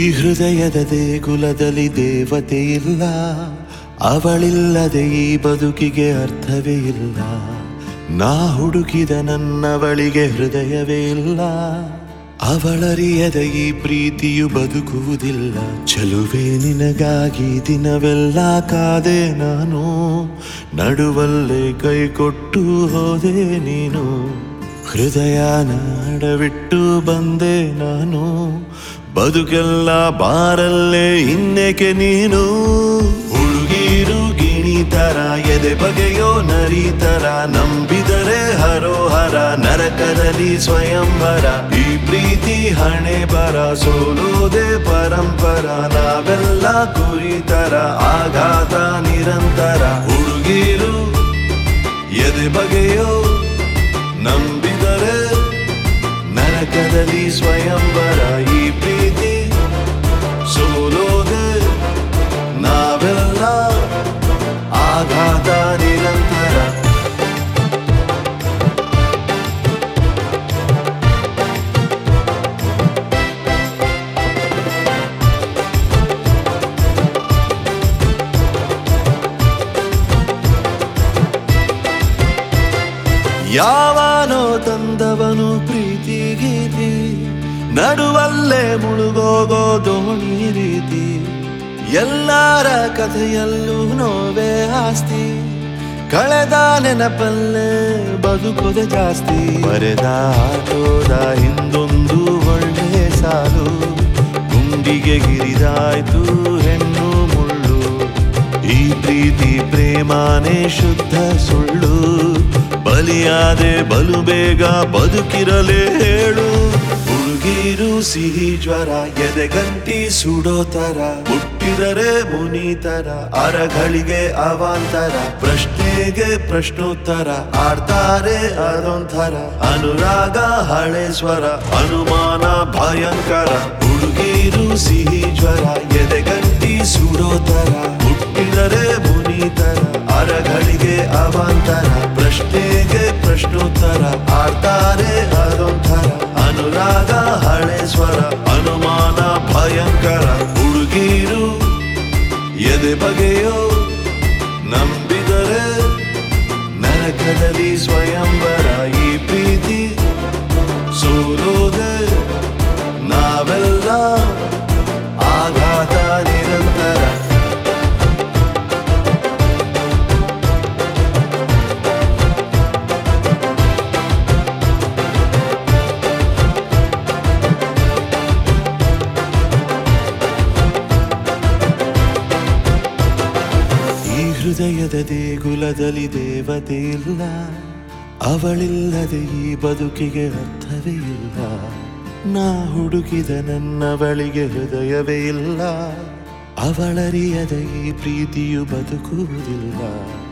ಹೃದಯದ ದೇಗುಲದಲ್ಲಿ ದೇವತೆ ಇಲ್ಲ ಅವಳಿಲ್ಲದೆ ಈ ಬದುಕಿಗೆ ಅರ್ಥವೇ ಇಲ್ಲ ನಾ ಹುಡುಕಿದ ನನ್ನವಳಿಗೆ ಹೃದಯವೇ ಇಲ್ಲ ಅವಳರಿಯದ ಈ ಪ್ರೀತಿಯು ಬದುಕುವುದಿಲ್ಲ ಚಲುವೆ ನಿನಗಾಗಿ ದಿನವೆಲ್ಲ ಕಾದೆ ನಾನು ನಡುವಲ್ಲೇ ಕೈ ಕೊಟ್ಟು ಹೋದೆ ನೀನು ಹೃದಯ ನಾಡವಿಟ್ಟು ಬಂದೆ ನಾನು ಬದುಕೆಲ್ಲ ಬಾರಲ್ಲೇ ಇನ್ನೇಕೆ ನೀನು ಹುಡುಗೀರು ಗಿಣಿತರ ಎದೆ ಬಗೆಯೋ ನರಿತರ ನಂಬಿದರೆ ಹರೋಹರ ನರಕದಲ್ಲಿ ಸ್ವಯಂವರ ಈ ಪ್ರೀತಿ ಹಣೆ ಬರ ಸೋಲೋದೆ ಪರಂಪರ ನಾವೆಲ್ಲ ಕುರಿತರ ಆಘಾತ ನಿರಂತರ ಹುಡುಗೀರು ಎದೆ ಬಗೆಯೋ ನಂಬಿದರೆ ನರಕದಲ್ಲಿ ಸ್ವಯಂವರ ಈ ಪ್ರೀತಿ ಸೋಲೋದೆ ನಾವೆಲ್ಲ ಆಘಾತ ನಿರಂತರ ಯಾವನೋ ತಂದವನು ಪ್ರೀತಿ ಗೀತಿ ನಡುವಲ್ಲೇ ಮುಳುಗೋಗೋ ದೋಣಿ ರೀತಿ ಎಲ್ಲರ ಕಥೆಯಲ್ಲೂ ನೋವೇ ಆಸ್ತಿ ಕಳೆದ ನೆನಪಲ್ಲೇ ಬದುಕೋದೆ ಜಾಸ್ತಿ ಬರೆದ ಆಟೋದ ಹಿಂದೊಂದು ಒಳ್ಳೆ ಸಾಲು ಗುಂಡಿಗೆ ಗಿರಿದಾಯ್ತು ಹೆಣ್ಣು ಮುಳ್ಳು ಈ ಪ್ರೀತಿ ಪ್ರೇಮಾನೇ ಶುದ್ಧ ಸುಳ್ಳು ಬಲಿಯಾದೆ ಬಲು ಬೇಗ ಬದುಕಿರಲೇ ಹೇಳು ಹುಡುಗೀರು ಸಿಹಿ ಜ್ವರ ಎದೆಗಂಟಿ ಸುಡೋ ತರ ಹುಟ್ಟಿದರೆ ಮುನಿತರ ಅರಗಳಿಗೆ ಅವಾಂತರ ಪ್ರಶ್ನೆಗೆ ಪ್ರಶ್ನೋತ್ತರ ಆಡ್ತಾರೆ ಅದೊಂಥರ ಅನುರಾಗ ಹಳೆ ಸ್ವರ ಅನುಮಾನ ಭಯಂಕರ ಹುಡುಗೀರು ಸಿಹಿ ಜ್ವರ ಎದೆಗಂಟಿ ಸುಡೋ ತರ ಹುಟ್ಟಿದರೆ ಮುನಿತರ ಅರಗಳಿಗೆ ಅವಾಂತರ ಪ್ರಶ್ನೆಗೆ ಪ್ರಶ್ನೋತ್ತರ ಆಡ್ತಾರೆ ಅದೊಂಥರ ಅನುರಾಗ ಹಳೆ ಸ್ವರ ಅನುಮಾನ ಭಯಂಕರ ಹುಡುಗೀರು ಎದೆ ಬಗೆಯೋ ನಂಬಿದರೆ ನರಕದಲ್ಲಿ ಸ್ವಯಂವರ ಈ ಪ್ರೀತಿ ಸೋಲೋದೆ ನಾವೆಲ್ಲ ಆಘಾತ ನಿರಂತರ ಈ ಹೃದಯದ ದೇಗುಲದಲ್ಲಿ ದೇವತೆ ಇಲ್ಲ ಅವಳಿಲ್ಲದೆ ಈ ಬದುಕಿಗೆ ಅರ್ಥವೇ ಇಲ್ಲ ನಾ ಹುಡುಕಿದ ನನ್ನವಳಿಗೆ ಹೃದಯವೇ ಇಲ್ಲ ಅವಳರಿಯದ ಈ ಪ್ರೀತಿಯು ಬದುಕುವುದಿಲ್ಲ